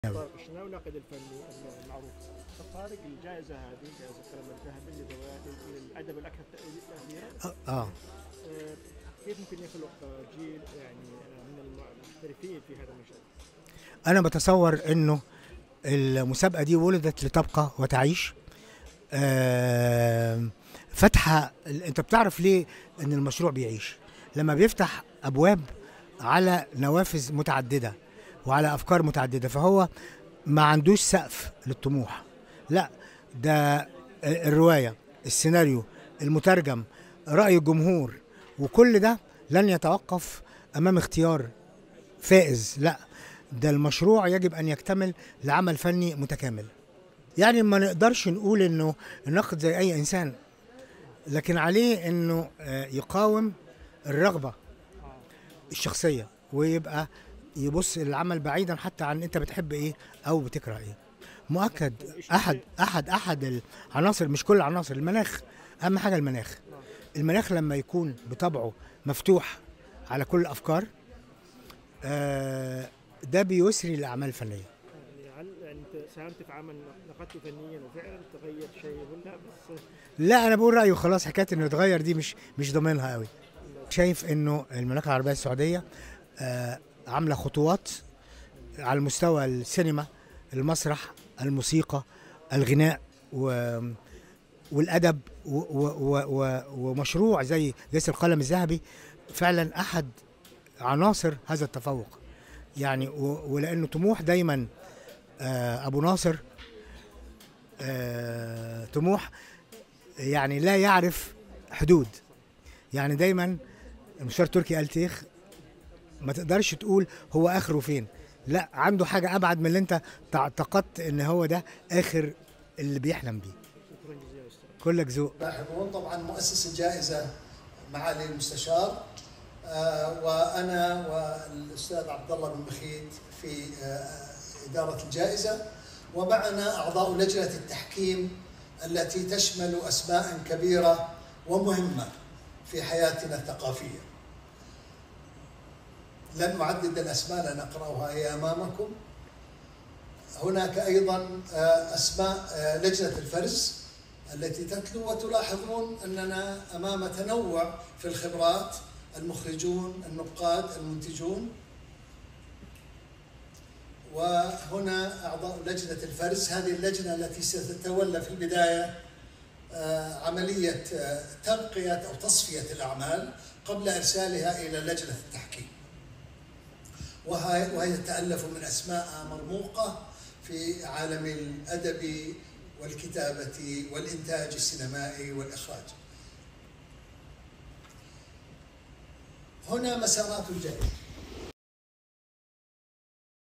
طارق الشناوي الناقد الفني المعروف طارق الجائزه هذه جائزه القلم الذهبي لذوي الادب الاكثر تاثيرا اه آه، كيف ممكن يخلق جيل يعني من المحترفين في هذا المجال؟ انا بتصور انه المسابقه دي ولدت لتبقى وتعيش آه، فتحه انت بتعرف ليه ان المشروع بيعيش لما بيفتح ابواب على نوافذ متعدده وعلى افكار متعدده فهو ما عندوش سقف للطموح لا ده الروايه السيناريو المترجم راي الجمهور وكل ده لن يتوقف امام اختيار فائز لا ده المشروع يجب ان يكتمل لعمل فني متكامل يعني ما نقدرش نقول انه النقد زي اي انسان لكن عليه انه آه، يقاوم الرغبه الشخصيه ويبقى يبص للعمل بعيدا حتى عن انت بتحب ايه او بتكره ايه مؤكد احد احد احد العناصر مش كل العناصر المناخ اهم حاجه المناخ المناخ لما يكون بطبعه مفتوح على كل الافكار آه، ده بيسري الاعمال الفنيه يعني هل يعني انت ساهمت في عمل نقدته فنيا وفعلا تغير شيء ولا بس لا انا بقول رايي وخلاص حكايه انه يتغير دي مش مش ضامنها قوي شايف انه المملكه العربيه السعوديه آه، عامله خطوات على مستوى السينما المسرح الموسيقى الغناء و والادب و و و و ومشروع زي جيش القلم الذهبي فعلا احد عناصر هذا التفوق يعني و- ولانه طموح دايما آه، ابو ناصر آه، طموح يعني لا يعرف حدود يعني دايما المستشار التركي قال تيخ ما تقدرش تقول هو اخره فين لا عنده حاجه ابعد من اللي انت تعتقدت ان هو ده اخر اللي بيحلم بيه شكرا جزيلا استاذ كلك ذوق لاحظون طبعا مؤسس الجائزه معالي المستشار آه، وانا والاستاذ عبد الله بن بخيت في آه، اداره الجائزه ومعنا اعضاء لجنه التحكيم التي تشمل اسماء كبيره ومهمه في حياتنا الثقافيه. لن نعدد الاسماء لن نقراها هي امامكم. هناك ايضا آه، اسماء آه، لجنه الفرز التي تتلو وتلاحظون اننا امام تنوع في الخبرات المخرجون النقاد المنتجون وهنا اعضاء لجنه الفرز هذه اللجنه التي ستتولى في البدايه آه، عمليه آه، تنقيه او تصفيه الاعمال قبل ارسالها الى لجنه التحكيم وهي وهي تتالف من اسماء مرموقه في عالم الادب والكتابه والانتاج السينمائي والاخراج. هنا مسارات الجائزه.